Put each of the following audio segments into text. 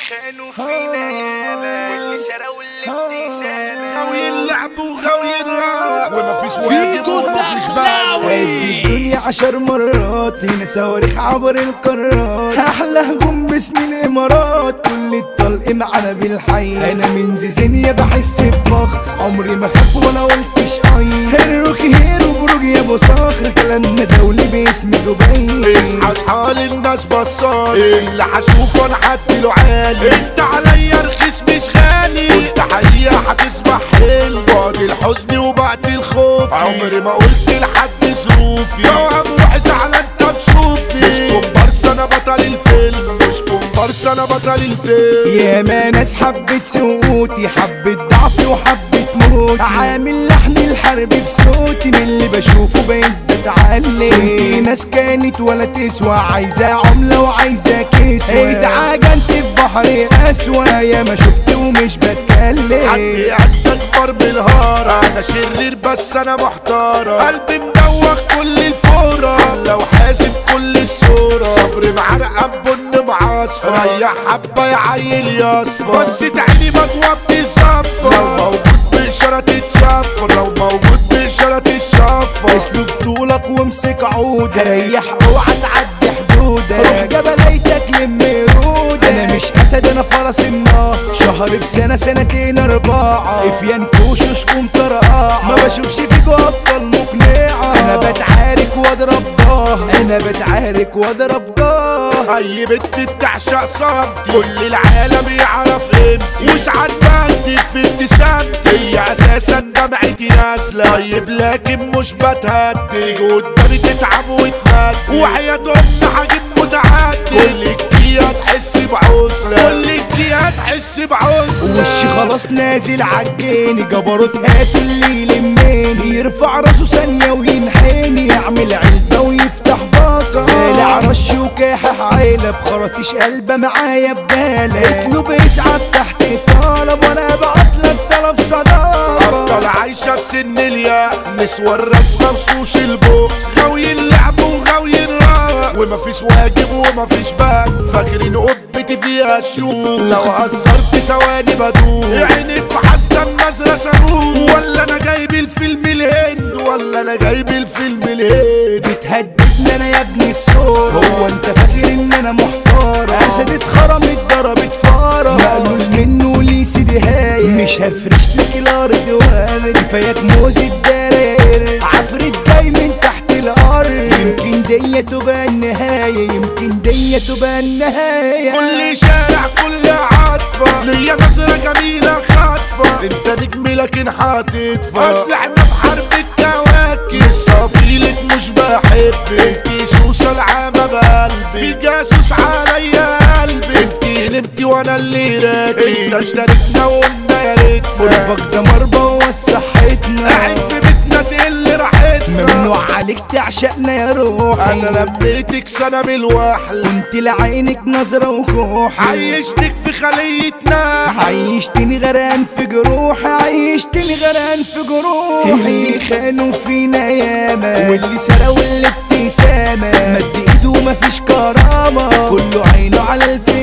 خانوا فينا ياما واللي سرقوا الابتسامة غاوي اللعب وغاوي الراب ومفيش فيكو واجب ومفيش الدخلاوي الدنيا عشر مرات هنا صواريخ عبر القارات احلى هجوم باسم الامارات كل الطلق معانا بالحي انا من زيزينيا بحس بفخر عمري ما خاف ولا قلتش اي هيروكي هيرو بروج يا ابو صخر كلامنا دولي باسم دبي اصحى اصحى للناس بصال اللي هشوفه انا هديله عالي انت عليا رخيص مش غالي قلت حقيقة هتسمع حلو بعد الحزن وبعد الخوف عمري ما قلت لحد ظروفي لو هروح زعلان طب شوفي مش كومبارس انا بطل الفيلم مش كومبارس انا بطل الفيلم يا ما ناس حبت سقوطي حبت ضعفي وحبت موتي عامل لحن الحرب بصوتي من اللي بشوفه بقيت بتعلم في ناس كانت ولا تسوى عايزة عملة وعايزة كسوة اتعجنت في بحر أسوأ يا ما شفت ومش بتكلم حد قد اكبر بالهارة انا شرير بس انا محتارة قلبي مدوخ كل الفورة لو حاسب كل الصورة صبري معرقب بن معصفر ريح حبة يا عيل يصفر بس تعيني مطوب تصفر لو موجود بإشارة تتشفر لو موجود بإشارة تتشفر اسلوب طولك وامسك عود ريح اوعى تعدي حدودك روح جبليتك لم رود انا مش اسد انا فرس النار شهر بسنه سنتين اربعه افيان فوشوشكم طرقاعه ما بشوفش فيكوا ابطال مقنعه انا بتعارك واضرب ضاه انا بتعارك واضرب ضاه اي بنت بتعشق صمتي كل العالم يعرف قيمتي وساعات بكتب في ابتسامتي هي اساسا دمعتي نازله طيب لكن مش بتهدي تيجي قدامي تتعب وتمد وحياة امي هجيب متعدي كل جديد هتحس بعزله كل جديد هتحس بعزله وشي خلاص نازل عجاني جبروت هات اللي يلماني يرفع راسه ثانية وينحني يعمل علبة ويفتح باقة طالع رش وكاحح عيلة بخراطيش قلبة معايا بجالة اطلب اسعف تحت طلب وانا ابعتلك طلب صداقة افضل عايشة في سن اليأس نسوى الرسمة وشوش البوكس غاوي اللعب وغاوي الرق ومفيش واجب ومفيش باك فاكرين قبتي فيها شيوخ لو هزرت ثواني بدوخ عينك وحاسة النظرة صاروخ ولا انا جايب الفيلم الهند ولا انا جايب الفيلم الهند بتهددني انا يا ابني الصورة هو انت فاكر ان انا محتارة اسد اتخرمت ضربت فارة مقلول منه ليه سيدي هاي مش هفرش لك الارض وامد كفاياك موز الدراير عفريت جاي من تحت الارض يمكن دي تبقى النهاية يمكن دي تبقى النهاية كل شارع كل عاطفة ليا نظرة جميلة خاطفة انت نجم لكن هتدفى اصل احنا في حرب الكواكب صافيلك مش بحبك انتي سوسة العامة بقلبي في جاسوس عليا قلبي انتي نمتي وانا اللي راكب انت اشتركنا وقلنا يا ريتنا قربك ده مربى وصحتنا قاعد في بيتنا تقل راحتنا ممنوع عليك تعشقنا يا روحي انا لميتك سنة من الوحل كنت لعينك نظرة وكوح عيشتك في خلية نحل عيشتني غرقان في جروحي عيشتني غرقان في جروحي اللي خانوا فينا ياما واللي سرقوا الابتسامة مد ايده مفيش كرامة كله عينه على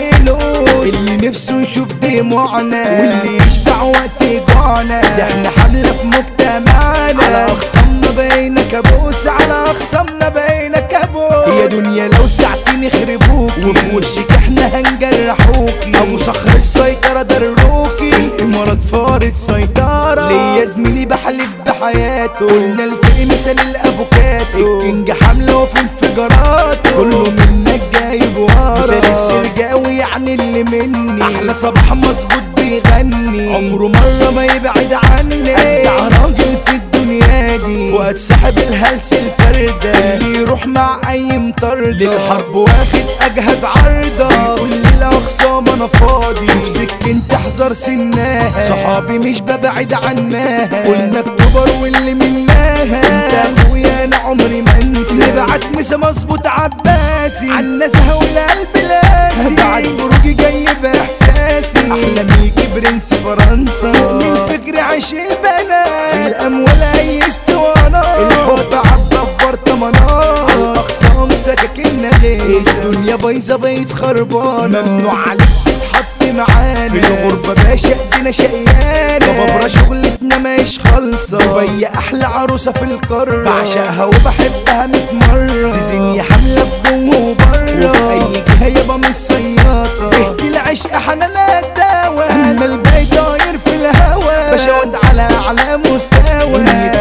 الفلوس اللي نفسه يشوف دموعنا واللي يشبع وقت جوعنا ده احنا حملة في مجتمعنا على اخصامنا بقينا كابوس على اخصامنا بقينا كابوس يا دنيا لو ساعتين يخربوكي وفي وشك احنا هنجرحوكي ابو صخر السيطرة دروكي الامارات فارت سيطرة ليا زميلي بحلف بحياته قلنا الفرق مثل الافوكاتو الكينج حملة وفي انفجاراته كله منك جايب ورا مثال السرجاوي يعني اللي مني احلى صباح مظبوط بيغني عمره مرة ما يبعد عني ابدع راجل في الدنيا دي فؤاد سحب الهلس الفردة اللي يروح مع اي مطردة للحرب واخد اجهز عرضة كل الاخصام انا فاضي في سكن تحذر سناها صحابي مش ببعد عنها قلنا اكتوبر واللي مناها انت اخويا انا عمري ما انسى نبعت مسا مظبوط عباسي عالنزهة والقلب لاسي بعد بروجي جاي باحساسي احلى ميكي برنس فرنسا من فكري عيش البنات في الاموال اي اسطوانات الحب عبى في برطمانات على الاخصام سكاكين غير الدنيا بايظه بقيت خربانه ممنوع عليك تتحط اللي معانا في الغربة باشا ايدينا شقيانة بابرا شغلتنا مش خالصة دبي احلى عروسة في القارة بعشقها وبحبها ميت مرة زيزيني حاملة في جوه وبره وفي اي جهة يابا مش سياطة تهدي العشق حنانها الدواء اما الباقي طاير في الهوا بشاوت على اعلى مستوى